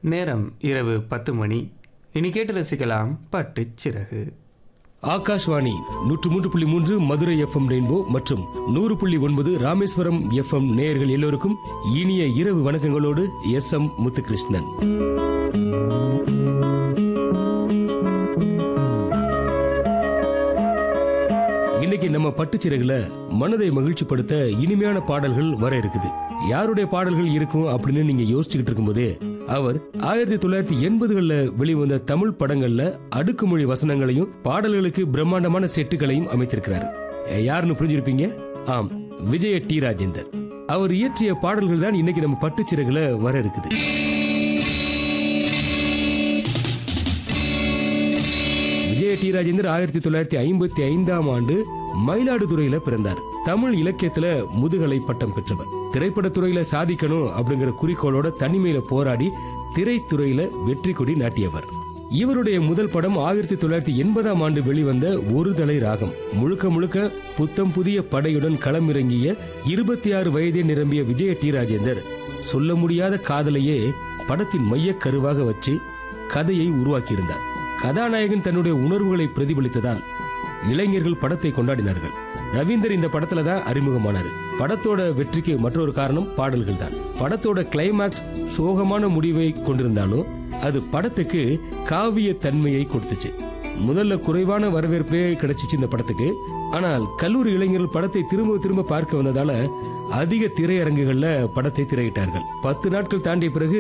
நேரம் இரவு பத்து மணி இனி கேட்டு ரசிக்கலாம் பட்டுச் சிறகு ஆகாஷ்வாணி நூற்று மூன்று புள்ளி மூன்று மதுரை எஃப்எம் ரெயின்போ மற்றும் நூறு புள்ளி ஒன்பது ராமேஸ்வரம் எஃப்எம் நேயர்கள் எல்லோருக்கும் இனிய இரவு வணக்கங்களோடு எஸ் எம் முத்துகிருஷ்ணன் இன்னைக்கு நம்ம பட்டுச்சிறகுல மனதை மகிழ்ச்சிப்படுத்த இனிமையான பாடல்கள் வர இருக்குது யாருடைய பாடல்கள் இருக்கும் அப்படின்னு நீங்க யோசிச்சுக்கிட்டு இருக்கும்போதே அவர் ஆயிரத்தி தொள்ளாயிரத்தி எண்பதுகள்ல வெளிவந்த தமிழ் படங்கள்ல அடுக்குமொழி வசனங்களையும் பாடல்களுக்கு பிரம்மாண்டமான செட்டுகளையும் அமைத்திருக்கிறார் யாருன்னு புரிஞ்சிருப்பீங்க ஆம் விஜய டி ராஜேந்தர் அவர் இயற்றிய பாடல்கள் தான் இன்னைக்கு நம்ம பட்டுச்சிறகுல வர இருக்குது விஜய டி ராஜேந்தர் ஆயிரத்தி தொள்ளாயிரத்தி ஐம்பத்தி ஐந்தாம் ஆண்டு மயிலாடுதுறையில பிறந்தார் தமிழ் இலக்கியத்துல முதுகலை பட்டம் பெற்றவர் திரைப்படத்துறையில சாதிக்கணும் அப்படிங்கிற குறிக்கோளோட தனிமையில போராடி திரைத்துறையில வெற்றி கொடி நாட்டியவர் இவருடைய முதல் படம் ஆயிரத்தி தொள்ளாயிரத்தி எண்பதாம் ஆண்டு வெளிவந்த ஒரு தலை ராகம் முழுக்க முழுக்க புத்தம் புதிய படையுடன் களமிறங்கிய இருபத்தி ஆறு வயதே நிரம்பிய விஜய டி ராஜேந்தர் சொல்ல முடியாத காதலையே படத்தின் மையக் கருவாக வச்சு கதையை உருவாக்கியிருந்தார் கதாநாயகன் தன்னுடைய உணர்வுகளை பிரதிபலித்ததால் இளைஞர்கள் படத்தை கொண்டாடினார்கள் ரவீந்தர் இந்த படத்துல தான் அறிமுகமானார் படத்தோட வெற்றிக்கு மற்றொரு காரணம் பாடல்கள் தான் படத்தோட கிளைமாக்ஸ் சோகமான முடிவை கொண்டிருந்தாலும் அது படத்துக்கு காவிய தன்மையை கொடுத்துச்சு முதல்ல குறைவான வரவேற்பே கிடைச்சிச்சு இந்த படத்துக்கு ஆனால் கல்லூரி இளைஞர்கள் படத்தை திரும்ப திரும்ப பார்க்க வந்ததால அதிக திரையரங்குகள்ல படத்தை திரையிட்டார்கள் பத்து நாட்கள் தாண்டிய பிறகு